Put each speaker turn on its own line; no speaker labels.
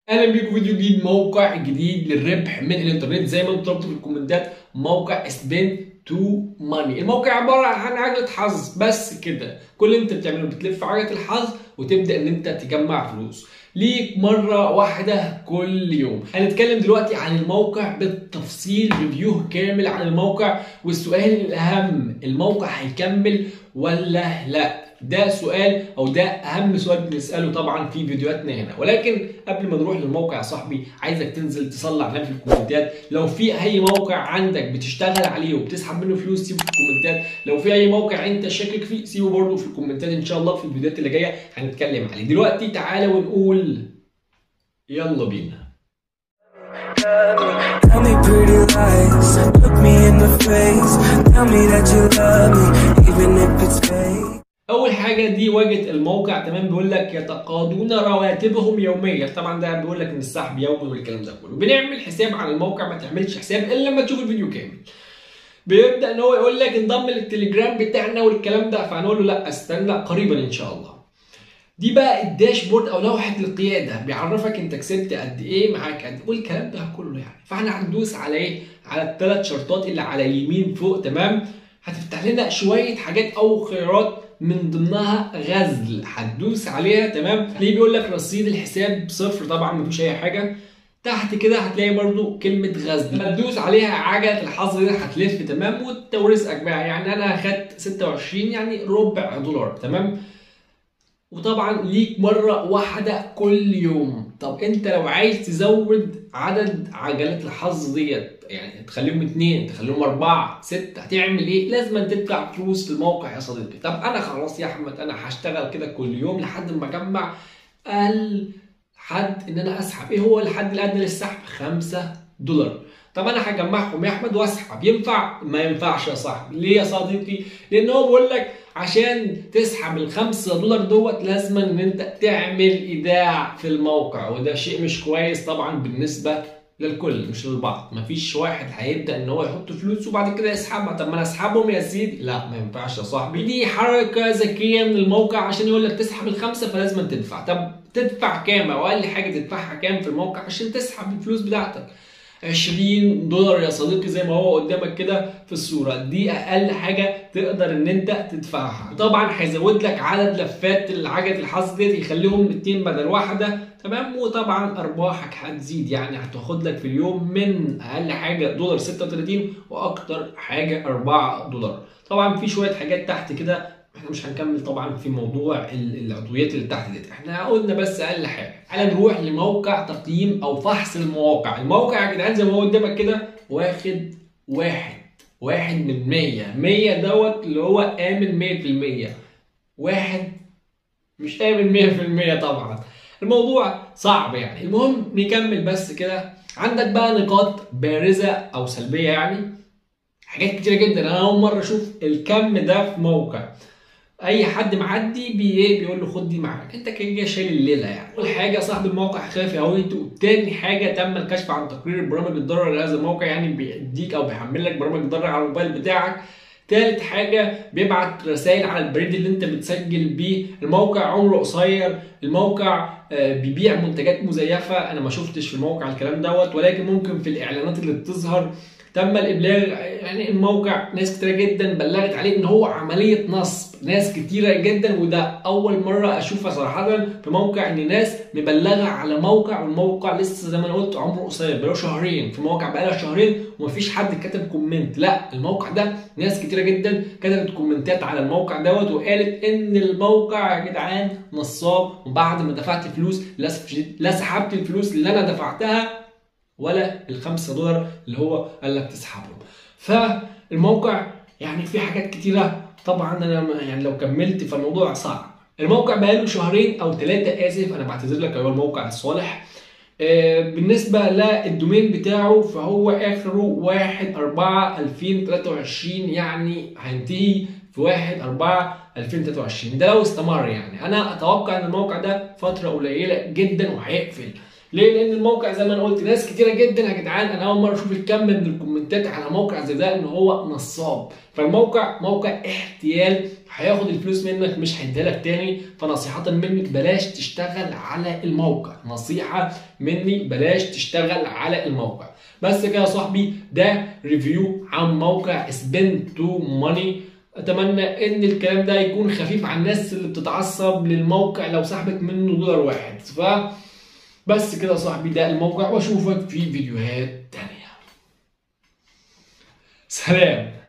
اهلا بيكم فيديو جديد موقع جديد للربح من الانترنت زي ما انتم طلبتوا في الكومنتات موقع سبين تو ماني الموقع عباره عن عجله حظ بس كده كل اللي انت بتعمله بتلف عجله الحظ وتبدا ان انت تجمع فلوس ليك مره واحده كل يوم هنتكلم دلوقتي عن الموقع بالتفصيل ريفيو كامل عن الموقع والسؤال الاهم الموقع هيكمل ولا لا ده سؤال او ده اهم سؤال بنساله طبعا في فيديوهاتنا هنا ولكن قبل ما نروح للموقع يا صاحبي عايزك تنزل تصلي على النبي في الكومنتات لو في اي موقع عندك بتشتغل عليه وبتسحب منه فلوس سيبه في الكومنتات لو في اي موقع انت شاكك فيه سيبه برضه في الكومنتات ان شاء الله في الفيديوهات اللي جايه هنتكلم عليه دلوقتي تعالى ونقول يلا بينا
Tell me pretty lies, look me in the face. Tell me that you love me, even if it's fake.
اول حاجه دي واجهه الموقع تمام بيقول لك يتقاضون رواتبهم يوميا طبعا ده بيقول لك ان السحب يومي والكلام ده كله بنعمل حساب على الموقع ما تعملش حساب الا لما تشوف الفيديو كامل بيبدا ان هو يقول لك انضم للتليجرام بتاعنا والكلام ده فهنقول له لا استنى قريبا ان شاء الله دي بقى الداشبورد او لوحه القياده بيعرفك انت كسبت قد ايه معاك قد ايه والكلام ده كله يعني فاحنا هندوس على ايه على الثلاث شرطات اللي على اليمين فوق تمام هتفتح لنا شويه حاجات او خيارات من ضمنها غزل هتدوس عليها تمام ليه بيقول لك رصيد الحساب صفر طبعا مفيش اي حاجه تحت كده هتلاقي برضو كلمة غزل لما تدوس عليها عجلة الحظ دي هتلف تمام ورزقك بقى يعني انا اخدت 26 يعني ربع دولار تمام وطبعا ليك مرة واحدة كل يوم طب انت لو عايز تزود عدد عجلات الحظ ديت يعني تخليهم اتنين تخليهم اربعة ستة هتعمل ايه لازم تدفع فلوس في الموقع يا صديقي طب انا خلاص يا احمد انا هشتغل كده كل يوم لحد ما اجمع اقل حد ان انا اسحب ايه هو الحد الادنى للسحب 5 دولار طب انا هجمعهم يا احمد واسحب ينفع ما ينفعش يا صاحبي ليه يا صديقي لان هو بيقول لك عشان تسحب الخمسة دولار دوت لازم ان انت تعمل ايداع في الموقع وده شيء مش كويس طبعا بالنسبة للكل مش للبعض مفيش واحد هيبدا ان هو يحط فلوس وبعد كده يسحبها طب ما انا اسحبهم يا سيدي لا ما ينفعش يا صاحبي دي حركه ذكيه من الموقع عشان يقول لك تسحب الخمسه فلازم تدفع طب تدفع كام او اقل حاجه تدفعها كام في الموقع عشان تسحب الفلوس بتاعتك 20 دولار يا صديقي زي ما هو قدامك كده في الصوره دي اقل حاجه تقدر ان انت تدفعها طبعا هيزود لك عدد لفات العجله الحظ ديت يخليهم 200 بدل واحده تمام وطبعا ارباحك هتزيد يعني هتاخد لك في اليوم من اقل حاجه دولار 36 واكتر حاجه 4 دولار طبعا في شويه حاجات تحت كده احنا مش هنكمل طبعا في موضوع العضويات اللي تحت ديت احنا قلنا بس اقل حاجه تعالى نروح لموقع تقييم او فحص المواقع الموقع يا جدعان زي ما هو قدامك كده واخد واحد واحد من 100 100 دوت اللي هو امن 100% واحد مش امن 100% طبعا الموضوع صعب يعني المهم نكمل بس كده عندك بقى نقاط بارزه او سلبيه يعني حاجات كتيره جدا انا اول مره اشوف الكم ده في موقع اي حد معدي بي ايه بيقول له خد دي معاك انت كده شايل الليله يعني اول حاجه صاحب الموقع خافي هويته تاني حاجه تم الكشف عن تقرير برامج الضرر لهذا الموقع يعني بيديك او بيحمل لك برامج الضرر على الموبايل بتاعك تالت حاجة بيبعت رسائل على البريد اللي انت بتسجل بيه الموقع عمره قصير الموقع بيبيع منتجات مزيفة انا ما شفتش في الموقع الكلام دوت ولكن ممكن في الاعلانات اللي بتظهر تم الابلاغ يعني الموقع ناس كتيره جدا بلغت عليه ان هو عمليه نصب ناس كتيره جدا وده اول مره اشوفها صراحه في موقع ان ناس مبلغه على موقع والموقع لسه زي ما انا قلت عمره قصير بقاله شهرين في موقع بقالها شهرين ومفيش حد كتب كومنت لا الموقع ده ناس كتيره جدا كتبت كومنتات على الموقع دوت وقالت ان الموقع يا جدعان نصاب وبعد ما دفعت فلوس لا سحبت الفلوس اللي انا دفعتها ولا الخمسة دولار اللي هو قال لك تسحبهم فالموقع يعني في حاجات كتيرة طبعا انا يعني لو كملت فالموضوع صعب الموقع بقاله شهرين او ثلاثة اسف انا بعتذر لك ايها الموقع الصالح بالنسبة للدومين بتاعه فهو اخره 1 4 2023 يعني هينتهي في 1 4 2023 ده لو استمر يعني انا اتوقع ان الموقع ده فترة قليلة جدا وهيقفل ليه؟ لان الموقع زي ما انا قلت ناس كتيره جدا يا جدعان انا اول مره اشوف الكم من الكومنتات على موقع زي ده ان هو نصاب فالموقع موقع احتيال هياخد الفلوس منك مش هيديها لك تاني فنصيحة مني بلاش تشتغل على الموقع نصيحة مني بلاش تشتغل على الموقع بس كده يا صاحبي ده ريفيو عن موقع سبند تو ماني اتمنى ان الكلام ده يكون خفيف على الناس اللي بتتعصب للموقع لو سحبت منه دولار واحد ف بس كده يا صاحبي ده الموقع واشوفك في فيديوهات تانية سلام